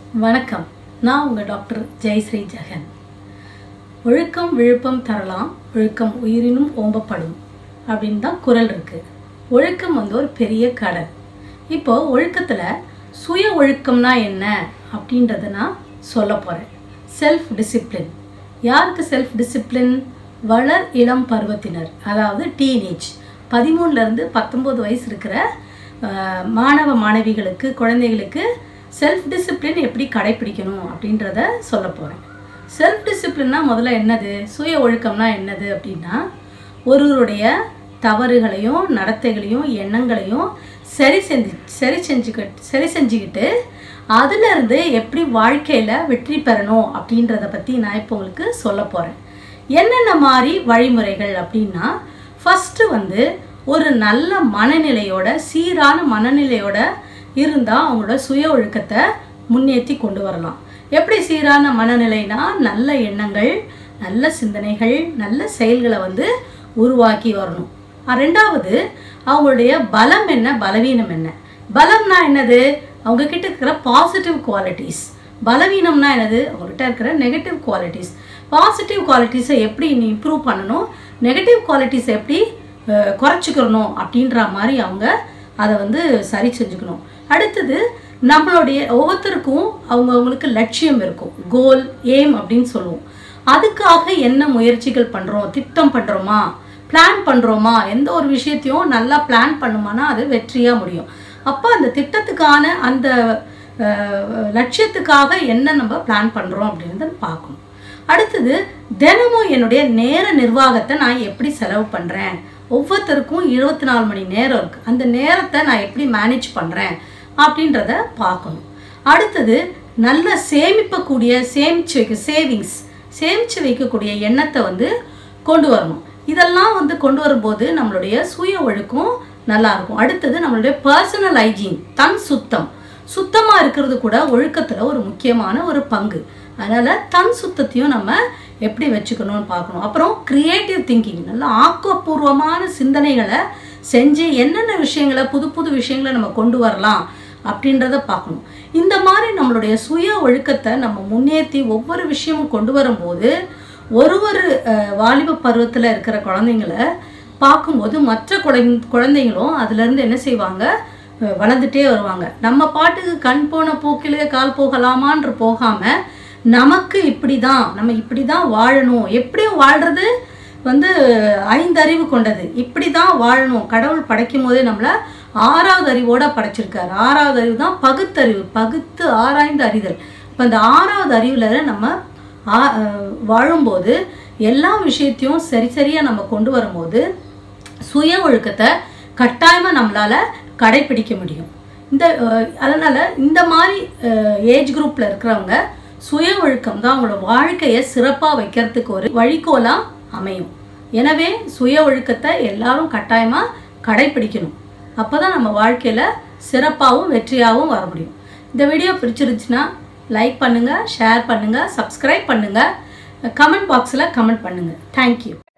வணக்கம் நான் உங்கள் டாக்டர் ஜெயஸ்ரீ ஜெகன் ஒழுக்கம் விழுப்பம் தரலாம் ஒழுக்கம் உயிரினும் ஓம்பப்படும் அப்படின்னு தான் குரல் இருக்குது ஒழுக்கம் வந்து ஒரு பெரிய கடல் இப்போ ஒழுக்கத்தில் சுய ஒழுக்கம்னா என்ன அப்படின்றத நான் சொல்ல போகிறேன் செல்ஃப் டிசிப்ளின் யாருக்கு செல்ஃப் டிசிப்ளின் வளர் இளம் பருவத்தினர் அதாவது டீனேஜ் பதிமூணுலேருந்து பத்தொம்போது வயசு இருக்கிற அஹ், மாணவ மாணவிகளுக்கு குழந்தைகளுக்கு செல்ஃப் டிசிப்ளின் எப்படி கடைப்பிடிக்கணும் அப்படின்றத சொல்ல போகிறேன் செல்ஃப் டிசிப்ளின்னா முதல்ல என்னது சுய ஒழுக்கம்னா என்னது அப்படின்னா ஒருவருடைய தவறுகளையும் நடத்தைகளையும் எண்ணங்களையும் சரி செஞ்சு சரி செஞ்சுக்கிட்டு சரி செஞ்சுக்கிட்டு அதிலிருந்து எப்படி வாழ்க்கையில் வெற்றி பெறணும் அப்படின்றத பற்றி நான் இப்போ உங்களுக்கு சொல்ல போகிறேன் என்னென்ன மாதிரி வழிமுறைகள் அப்படின்னா ஃபஸ்ட்டு வந்து ஒரு நல்ல மனநிலையோட சீரான மனநிலையோட இருந்தால் அவங்களோட சுய ஒழுக்கத்தை முன்னேற்றி கொண்டு வரலாம் எப்படி சீரான மனநிலைனா நல்ல எண்ணங்கள் நல்ல சிந்தனைகள் நல்ல செயல்களை வந்து உருவாக்கி வரணும் அஹ் ரெண்டாவது அவங்களுடைய பலம் என்ன பலவீனம் என்ன பலம்னா என்னது அவங்க கிட்ட இருக்கிற பாசிட்டிவ் குவாலிட்டிஸ் பலவீனம்னா என்னது அவங்ககிட்ட இருக்கிற நெகட்டிவ் குவாலிட்டிஸ் பாசிட்டிவ் குவாலிட்டிஸை எப்படி நீ இம்ப்ரூவ் பண்ணணும் நெகட்டிவ் குவாலிட்டிஸை எப்படி அஹ், குறைச்சிக்கிறணும் அப்படின்ற மாதிரி அவங்க அதை வந்து சரி செஞ்சுக்கணும் அடுத்தது நம்மளுடைய ஒவ்வொருத்தருக்கும் அவங்கவுங்களுக்கு லட்சியம் இருக்கும் கோல் ஏம் அப்படின்னு சொல்லுவோம் அதுக்காக என்ன முயற்சிகள் பண்ணுறோம் திட்டம் பண்ணுறோமா பிளான் பண்ணுறோமா எந்த ஒரு விஷயத்தையும் நல்லா பிளான் பண்ணுமானா அது வெற்றியாக முடியும் அப்போ அந்த திட்டத்துக்கான அந்த அஹ், லட்சியத்துக்காக என்ன நம்ம பிளான் பண்ணுறோம் அப்படின்றத பார்க்கணும் அடுத்தது தினமும் என்னுடைய நேர நிர்வாகத்தை நான் எப்படி செலவு பண்ணுறேன் ஒவ்வொருத்தருக்கும் இருபத்தி நாலு மணி நேரம் இருக்குது அந்த நேரத்தை நான் எப்படி மேனேஜ் பண்ணுறேன் அப்படின்றத பார்க்கணும் அடுத்தது நல்ல சேமிப்பக்கூடிய சேமிச்சு வைக்க சேவிங்ஸ் சேமித்து வைக்கக்கூடிய எண்ணத்தை வந்து கொண்டு வரணும் இதெல்லாம் வந்து கொண்டு வரும்போது நம்மளுடைய சுய ஒழுக்கம் நல்லா இருக்கும் அடுத்தது நம்மளுடைய பர்சனல் ஹைஜீன் தன் சுத்தம் சுத்தமாக இருக்கிறது கூட ஒழுக்கத்தில் ஒரு முக்கியமான ஒரு பங்கு அதனால் தன் சுத்தத்தையும் நம்ம எப்படி வச்சுக்கணும்னு பார்க்கணும் அப்புறம் க்ரியேட்டிவ் திங்கிங் நல்ல ஆக்கப்பூர்வமான சிந்தனைகளை செஞ்சு என்னென்ன விஷயங்களை புது புது விஷயங்களை நம்ம கொண்டு வரலாம் அப்படின்றத பார்க்கணும் இந்த மாதிரி நம்மளுடைய சுய ஒழுக்கத்தை நம்ம முன்னேற்றி ஒவ்வொரு விஷயமும் கொண்டு வரும்போது ஒரு ஒரு அஹ், வாலிப பருவத்தில் இருக்கிற குழந்தைங்கள பார்க்கும்போது மற்ற குழந்தை குழந்தைங்களும் அதுலேருந்து என்ன செய்வாங்க அஹ், வளர்ந்துட்டே வருவாங்க நம்ம பாட்டுக்கு கண் போன போக்கிலே கால் போகலாமான்ற போகாமல் நமக்கு இப்படி தான் நம்ம இப்படி தான் வாழணும் எப்படியும் வாழ்கிறது வந்து ஐந்தறிவு கொண்டது இப்படி தான் வாழணும் கடவுள் படைக்கும் போதே நம்மளை ஆறாவது அறிவோட படைச்சிருக்காரு ஆறாவது அறிவு தான் பகுத்தறிவு பகுத்து ஆராய்ந்து அறிதல் இப்போ இந்த ஆறாவது அறிவில் நம்ம ஆ- அஹ் வாழும்போது எல்லா விஷயத்தையும் சரி சரியாக நம்ம கொண்டு வரும்போது சுய ஒழுக்கத்தை கட்டாயமாக நம்மளால் கடைப்பிடிக்க முடியும் இந்த அஹ், அதனால இந்த மாதிரி ஏஜ் குரூப்பில் இருக்கிறவங்க சுய ஒழுக்கம் தான் அவங்களோட வாழ்க்கையை சிறப்பாக வைக்கிறதுக்கு ஒரு வழிகோலாக அமையும் எனவே சுய ஒழுக்கத்தை எல்லாரும் கட்டாயமாக கடைப்பிடிக்கணும் அப்போ தான் நம்ம வாழ்க்கையில் சிறப்பாகவும் வெற்றியாகவும் வர முடியும் இந்த வீடியோ பிடிச்சிருந்துச்சுன்னா லைக் பண்ணுங்கள் ஷேர் பண்ணுங்கள் சப்ஸ்கிரைப் பண்ணுங்கள் கமெண்ட் பாக்ஸில் கமெண்ட் பண்ணுங்கள் தேங்க்யூ